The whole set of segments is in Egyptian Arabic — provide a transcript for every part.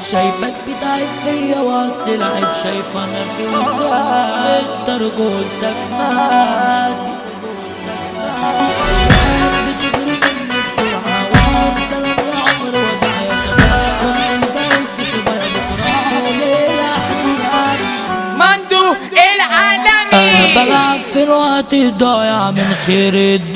شايفك بتعب فيا وسط العيب شايف انا في وسعك انت رجولتك ماتت بتجري مني بسرعة وأنا سلام يا عمر وضع يا شباب والقلب في سبايا بكرة وليلة حلوة مندو العالمي انا بلعب في الوقت الضايع من خير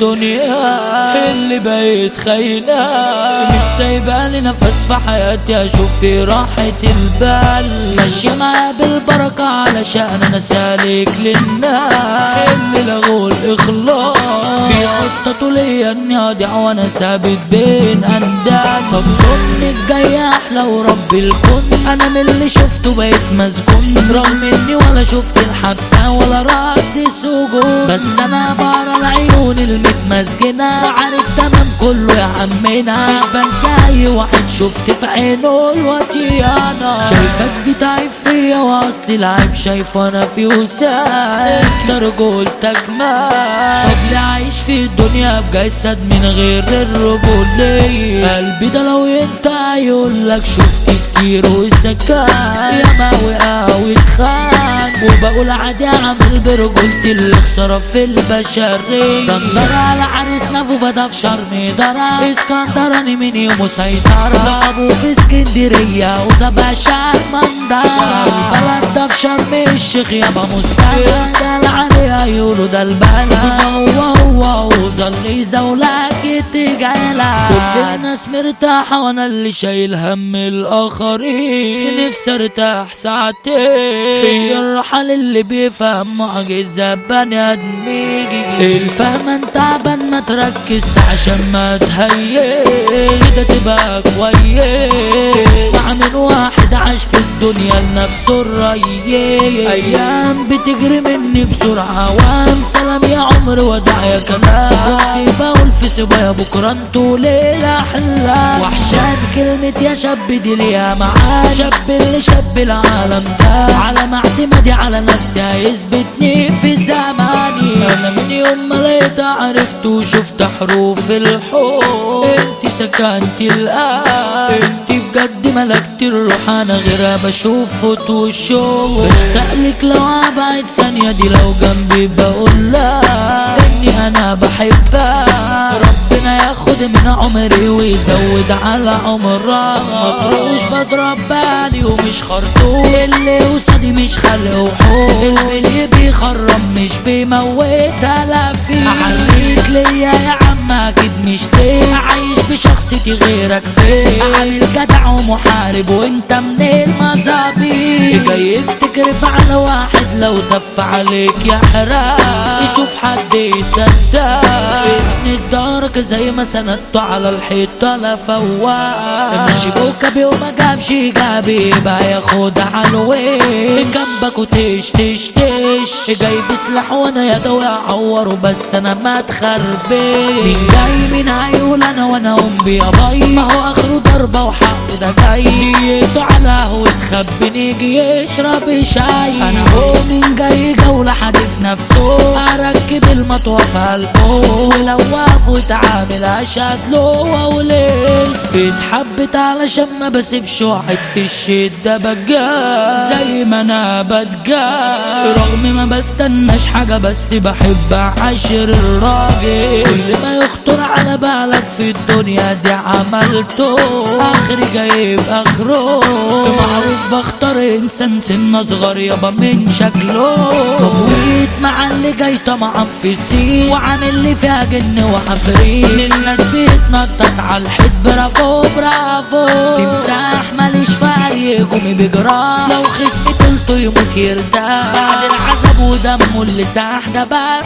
الدنيا اللي بقيت خاينة مش سايبة لي نفس في حياتي اشوف في راحة البال ماشية معايا بالبركة علشان انا سالك للناس اللي لغوا الاخلاص بيخططوا ليا اني اضيع وانا ثابت بين اندال طب ظنك جاي احلى ورب الكون انا من اللي شفته بقيت مسجون رغم اني ولا شفت الحبسة ولا رد سجون بس انا بقرا العيون المتمسجنة عارف تمام كله يا عمنا مش بنسى اي واحد شفت في عينه الوطيانة شايفك بتعب فيا واصل العيب شايف انا في وسعك انت رجولتك مات طب ليه عايش في الدنيا بجسد من غير الرجولية قلبي ده لو انت هيقول لك شفت كتير وسكان يا ما وقع واتخان وبقول عادي اعمل برجولتي اللي خسارة في البشرية دندر على عريسنا فوفا في شرم درا اسكندراني من يوم مسيطرة ابو في اسكندرية وزباشا مندرة البلد ده في شرم الشيخ يابا مستقبل سال عليها يقولوا ده البلد هو هو وظل يزولك تجعلك كل الناس مرتاحة وانا اللي شايل هم الاخرين نفسي ارتاح ساعتين هي الراحة للي بيفهم معجزة بني ادمي الفهم انت تعبان ما تركز عشان ما تهيئ ده تبقى كويس مع من واحد عاش في الدنيا لنفسه الريس ايام بتجري مني بسرعة وام سلام يا عمر وداع يا كلام كنت بقول في سوايا بكرة انتوا ليلة احلى وحشان كلمة يا شاب دي ليها معاه شاب اللي شاب العالم ده على ما اعتمادي على نفسي هيثبتني في زماني انا من يوم ما لقيت عرفت وشفت حروف الحب انت سكنت القلب انت بجد ملكت الروح انا غيرها بشوف فوت والشوق بشتاق لك لو ابعد ثانية دي لو جنبي بقول لا اني انا بحبها ربنا ياخد من عمري ويزود على عمرها مطروش بضرب بالي ومش خرطوم اللي قصادي مش خلق وحوم اللي بيخرم مش بيموت الافين احليك ليا يا عم اكيد مش ليه عايش بشخصيتي غيرك فين عامل جدع ومحارب وانت من المظابيط جاي بتكرف على واحد لو تف عليك يا حرام يشوف حد يصدق اسند دارك زي ما سندته على الحيطة لا فواق ماشي بوكبي وما جابش جابي بقى ياخد عنوين جنبك وتش تش تش جاي بسلاح وانا يا دوي اعوره بس انا ما تخربش مين جاي مين هيقول انا وانا ام يا باي ما هو اخره ضربة وحقه ده جاي نيته على قهوة تخبي نيجي يشرب شاي انا هو مين جاي جولة حديث نفسه اركب المطوة في قلبه ولو واقف وتعامل اشهد له وليس بيتحبت علشان ما بسيبش واحد في الشدة بجاه زي ما انا بتجاه رغم ما بستناش حاجة بس بحب اعاشر الراجل كل ما يخطر على بالك في الدنيا دي عملته اخري جايب اخره معروف بختار انسان سن صغير يابا من شكله طويت مع اللي جاي طمعان في السين وعامل لي فيها جن وعفريت الناس بتنطط على الحيط برافو برافو تمساح ماليش فريق قومي بجراح لو خصمي طلته يموت يرتاح بعد العذاب ودمه اللي ساح ده بقى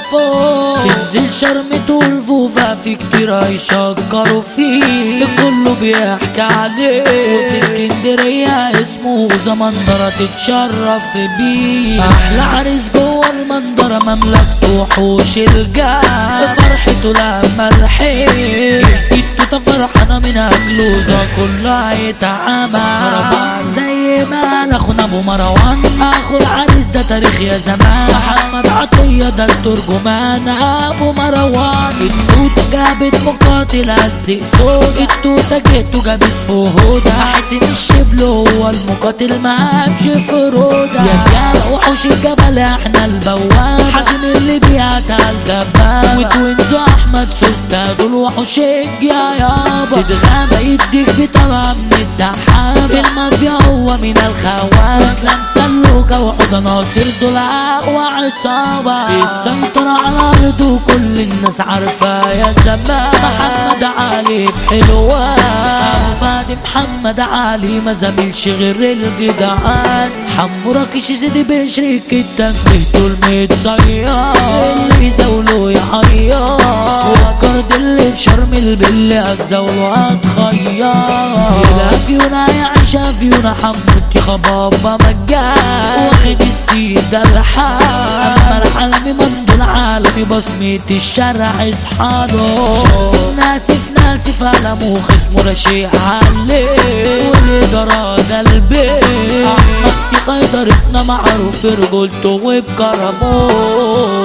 خوفه تنزل شرمته الفوفا في كتير هيشكروا فيه كله بيحكي عليه وفي اسكندرية اسمه زمندرة تتشرف بيه أحلى عريس جوه المندرة مملكته وحوش الجاه فرحته لما الحين جدته فرحانة من أجلوزة كلها يتعامل زي سليمان اخونا ابو مروان اخو العريس ده تاريخ يا زمان محمد عطية ده الترجمان ابو مروان التوتة جابت مقاتل هزق صوت التوتة جيت وجابت فهودة حسين الشبل هو المقاتل ما همش فروده يا رجالة وحوش الجبل احنا البواب حسين اللي بيعتها الجباب وتوينزو احمد سوسته دول وحوش يا يابا تتغابى يديك بطلع من السحاب المافيا هو من الخواف اسلام سلوكة وحوضة ناصر دول اقوى عصابة السيطرة على الارض وكل الناس عارفة يا زمان محمد علي في حلوة ابو فادي محمد علي ما زميلش غير الجدعان حمو راكش سيدي بشريك التنبيه دول متصير اللي يزاولوا يحير والكرد اللي في شرم البل هتزاولوا هتخير الى فيونا يعيش فيونا حموتي خبابة مجان واخد السيد الحال اما العالمي مندو العالمي بصمة الشارع اصحاله شمس ناسف ناسف قلمه خصمه رشيق عليه والإدارة ده البيت أحمد قيدرتنا معروف برجولته وبكرمه